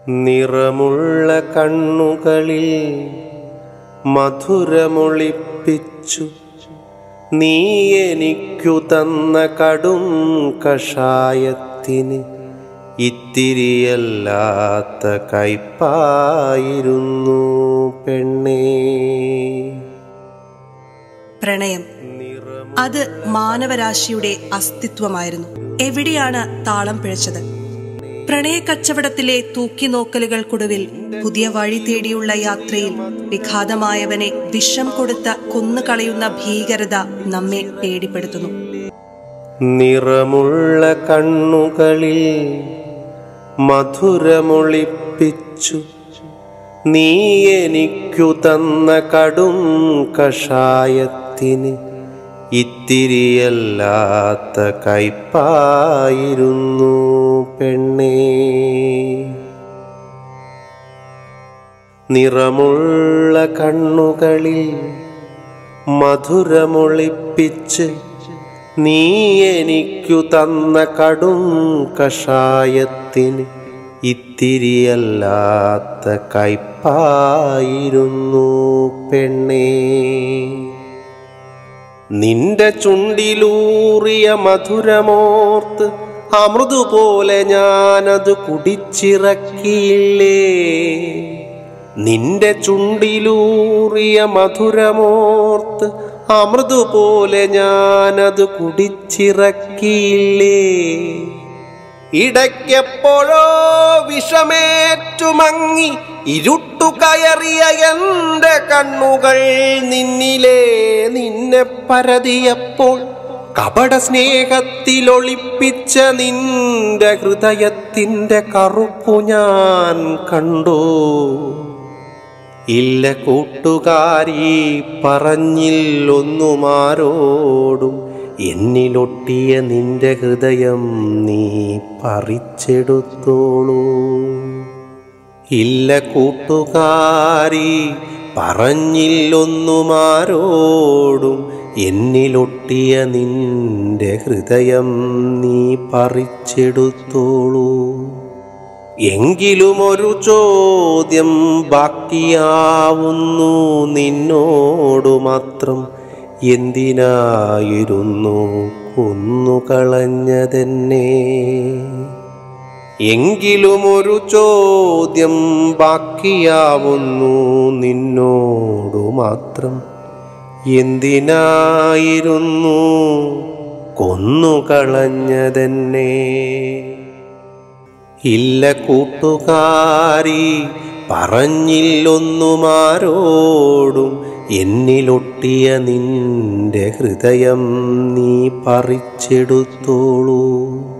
നിറമുള്ള കണ്ണുകളിൽ മധുരമൊളിപ്പിച്ചു നീ എനിക്കു തന്ന കടും കഷായത്തിന് ഇത്തിരിയല്ലാത്ത കയ്പായിരുന്നു പെണ്ണേ പ്രണയം അത് മാനവരാശിയുടെ അസ്തിത്വമായിരുന്നു എവിടെയാണ് താളം പിഴച്ചത് പ്രണയ കച്ചവടത്തിലെ തൂക്കിനോക്കലുകൾക്കൊടുവിൽ പുതിയ വഴി തേടിയുള്ള യാത്രയിൽ വിഘാതമായവനെ വിഷം കൊടുത്ത കൊന്നുകളയുന്ന ഭീകരത നമ്മെ പേടിപ്പെടുത്തുന്നു നിറമുള്ള കണ്ണുകളിൽ മധുരമൊളിപ്പിച്ചു നീ എനിക്കു തന്ന കടും കഷായത്തിന് ഇത്തിരിയല്ലാത്ത കയ്പായിരുന്നു പെണ്ണേ നിറമുള്ള കണ്ണുകളിൽ മധുരമൊളിപ്പിച്ച് നീ എനിക്കു തന്ന കടും കഷായത്തിന് ഇത്തിരിയല്ലാത്ത കയ്പായിരുന്നു പെണ്ണേ നിന്റെ ചുണ്ടിലൂറിയ മധുരമോർത്ത് അമൃതുപോലെ ഞാനത് കുടിച്ചിറക്കിയില്ലേ നിന്റെ ചുണ്ടിലൂറിയ മധുരമോർത്ത് അമൃതുപോലെ ഞാനത് കുടിച്ചിറക്കിയില്ലേ ഇടയ്ക്കെപ്പോഴോ വിഷമേറ്റുമങ്ങി ഇരുട്ടു കയറിയ എന്റെ കണ്ണുകൾ നിന്നിലെ നിന്നെ പരതിയപ്പോൾ കപട സ്നേഹത്തിലൊളിപ്പിച്ച നിന്റെ ഹൃദയത്തിന്റെ കറുപ്പു ഞാൻ കണ്ടു ഇല്ല കൂട്ടുകാരി പറഞ്ഞില്ലൊന്നുമാരോടും എന്നിലൊട്ടിയ നിന്റെ ഹൃദയം നീ പറിച്ചെടുത്തോളൂ ഇല്ല കൂട്ടുകാരി പറഞ്ഞില്ലൊന്നുമാരോടും എന്നിലൊട്ടിയ നിന്റെ ഹൃദയം നീ പറിച്ചെടുത്തോളൂ എങ്കിലും ഒരു ചോദ്യം ബാക്കിയാവുന്നു നിന്നോടു മാത്രം എന്തിനായിരുന്നു കൊന്നുകളഞ്ഞതെന്നെ എങ്കിലും ഒരു ചോദ്യം ബാക്കിയാവുന്നു നിന്നോടു മാത്രം എന്തിനായിരുന്നു കൊന്നുകളഞ്ഞതെന്നെ ഇല്ല കൂട്ടുകാരി പറഞ്ഞില്ലൊന്നുമാരോടും എന്നിലൊട്ടിയ നിന്റെ ഹൃദയം നീ പറിച്ചെടുത്തോളൂ